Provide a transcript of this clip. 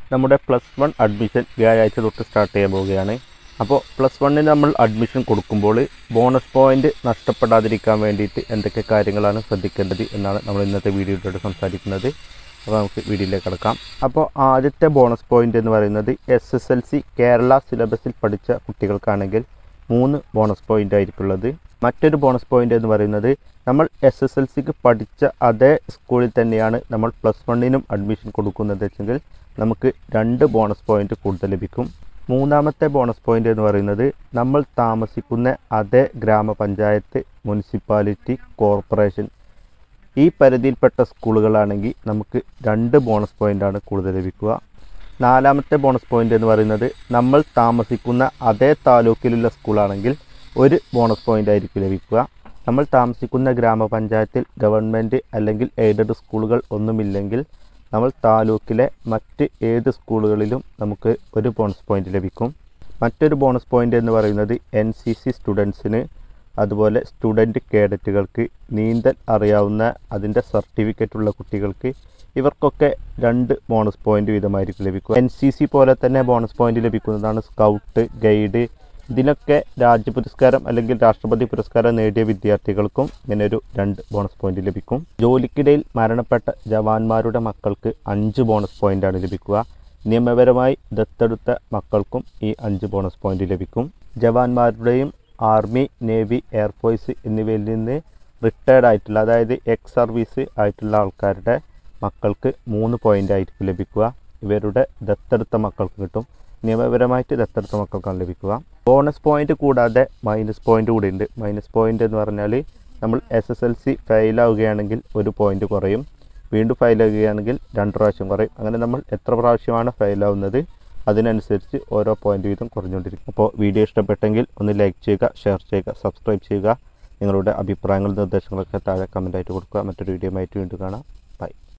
നമ്മുടെ plus one admission വ്യാഴാഴ്ച തൊട്ട് സ്റ്റാർട്ട് ചെയ്യാൻ പോവുകയാണ് അപ്പോൾ പ്ലസ് വണ്ണിന് നമ്മൾ അഡ്മിഷൻ കൊടുക്കുമ്പോൾ ബോണസ് പോയിന്റ് നഷ്ടപ്പെടാതിരിക്കാൻ വേണ്ടിയിട്ട് എന്തൊക്കെ കാര്യങ്ങളാണ് ശ്രദ്ധിക്കേണ്ടത് എന്നാണ് നമ്മൾ ഇന്നത്തെ വീഡിയോയിലൂടെ സംസാരിക്കുന്നത് അപ്പോൾ നമുക്ക് വീഡിയോയിലേക്ക് കിടക്കാം അപ്പോൾ ആദ്യത്തെ ബോണസ് പോയിന്റ് എന്ന് പറയുന്നത് S S L C Kerala സിലബസിൽ പഠിച്ച കുട്ടികൾക്കാണെങ്കിൽ മൂന്ന് ബോണസ് പോയിന്റ് ആയിരിക്കുള്ളത് മറ്റൊരു ബോണസ് പോയിന്റ് എന്ന് പറയുന്നത് നമ്മൾ എസ് എസ് എൽ സിക്ക് പഠിച്ച അതേ സ്കൂളിൽ തന്നെയാണ് നമ്മൾ പ്ലസ് വണ്ണിനും അഡ്മിഷൻ കൊടുക്കുന്നത് വെച്ചെങ്കിൽ നമുക്ക് രണ്ട് ബോണസ് പോയിന്റ് കൂടുതൽ ലഭിക്കും മൂന്നാമത്തെ ബോണസ് പോയിന്റ് എന്ന് പറയുന്നത് നമ്മൾ താമസിക്കുന്ന അതേ ഗ്രാമപഞ്ചായത്ത് മുനിസിപ്പാലിറ്റി കോർപ്പറേഷൻ ഈ പരിധിയിൽപ്പെട്ട സ്കൂളുകളാണെങ്കിൽ നമുക്ക് രണ്ട് ബോണസ് പോയിൻ്റാണ് കൂടുതൽ ലഭിക്കുക നാലാമത്തെ ബോണസ് പോയിന്റ് എന്ന് പറയുന്നത് നമ്മൾ താമസിക്കുന്ന അതേ താലൂക്കിലുള്ള സ്കൂളാണെങ്കിൽ ഒരു ബോണസ് പോയിന്റ് ആയിരിക്കും ലഭിക്കുക നമ്മൾ താമസിക്കുന്ന ഗ്രാമപഞ്ചായത്തിൽ ഗവൺമെൻറ് അല്ലെങ്കിൽ എയ്ഡഡ് സ്കൂളുകൾ ഒന്നുമില്ലെങ്കിൽ നമ്മൾ താലൂക്കിലെ മറ്റ് ഏത് സ്കൂളുകളിലും നമുക്ക് ഒരു ബോണസ് പോയിന്റ് ലഭിക്കും മറ്റൊരു ബോണസ് പോയിന്റ് എന്ന് പറയുന്നത് എൻ സി സി സ്റ്റുഡൻസിന് അതുപോലെ സ്റ്റുഡൻറ്റ് കേഡറ്റുകൾക്ക് നീന്തൽ അറിയാവുന്ന അതിൻ്റെ സർട്ടിഫിക്കറ്റ് ഉള്ള കുട്ടികൾക്ക് ഇവർക്കൊക്കെ രണ്ട് ബോണസ് പോയിന്റ് വീതമായിരിക്കും ലഭിക്കുക എൻ സി സി പോലെ തന്നെ ബോണസ് പോയിന്റ് ലഭിക്കുന്നതാണ് സ്കൗട്ട് ഗൈഡ് ഇതിനൊക്കെ രാജ്യ പുരസ്കാരം അല്ലെങ്കിൽ രാഷ്ട്രപതി പുരസ്കാരം നേടിയ വിദ്യാർത്ഥികൾക്കും ഇങ്ങനെ ഒരു രണ്ട് ബോണസ് പോയിന്റ് ലഭിക്കും ജോലിക്കിടയിൽ മരണപ്പെട്ട ജവാന്മാരുടെ മക്കൾക്ക് അഞ്ച് ബോണസ് പോയിന്റാണ് ലഭിക്കുക നിയമപരമായി ദത്തെടുത്ത മക്കൾക്കും ഈ അഞ്ച് ബോണസ് പോയിന്റ് ലഭിക്കും ജവാന്മാരുടെയും ആർമി നേവി എയർഫോഴ്സ് എന്നിവയിൽ നിന്ന് റിട്ടയർഡ് ആയിട്ടുള്ള അതായത് എക്സ് സർവീസ് ആയിട്ടുള്ള ആൾക്കാരുടെ മക്കൾക്ക് മൂന്ന് പോയിന്റ് ആയിരിക്കും ലഭിക്കുക ഇവരുടെ ദത്തെടുത്ത മക്കൾക്ക് കിട്ടും നിയമപരമായിട്ട് ദത്തെടുത്ത മക്കൾക്കാണ് ലഭിക്കുക ബോണസ് പോയിന്റ് കൂടാതെ മൈനസ് പോയിന്റ് കൂടി ഉണ്ട് മൈനസ് പോയിന്റ് എന്ന് പറഞ്ഞാൽ നമ്മൾ എസ് എസ് എൽ സി ഫെയിലാവുകയാണെങ്കിൽ ഒരു പോയിന്റ് കുറയും വീണ്ടും ഫെയിലാവുകയാണെങ്കിൽ രണ്ട് പ്രാവശ്യം കുറയും അങ്ങനെ നമ്മൾ എത്ര പ്രാവശ്യമാണ് ഫെയിലാവുന്നത് അതിനനുസരിച്ച് ഓരോ പോയിന്റ് വീതം കുറഞ്ഞുകൊണ്ടിരിക്കും അപ്പോൾ വീഡിയോ ഇഷ്ടപ്പെട്ടെങ്കിൽ ഒന്ന് ലൈക്ക് ചെയ്യുക ഷെയർ ചെയ്യുക സബ്സ്ക്രൈബ് ചെയ്യുക നിങ്ങളുടെ അഭിപ്രായങ്ങളും നിർദ്ദേശങ്ങളൊക്കെ താഴെ കമൻറ്റായിട്ട് കൊടുക്കുക മറ്റൊരു വീഡിയോ ആയിട്ട് വീണ്ടും കാണാം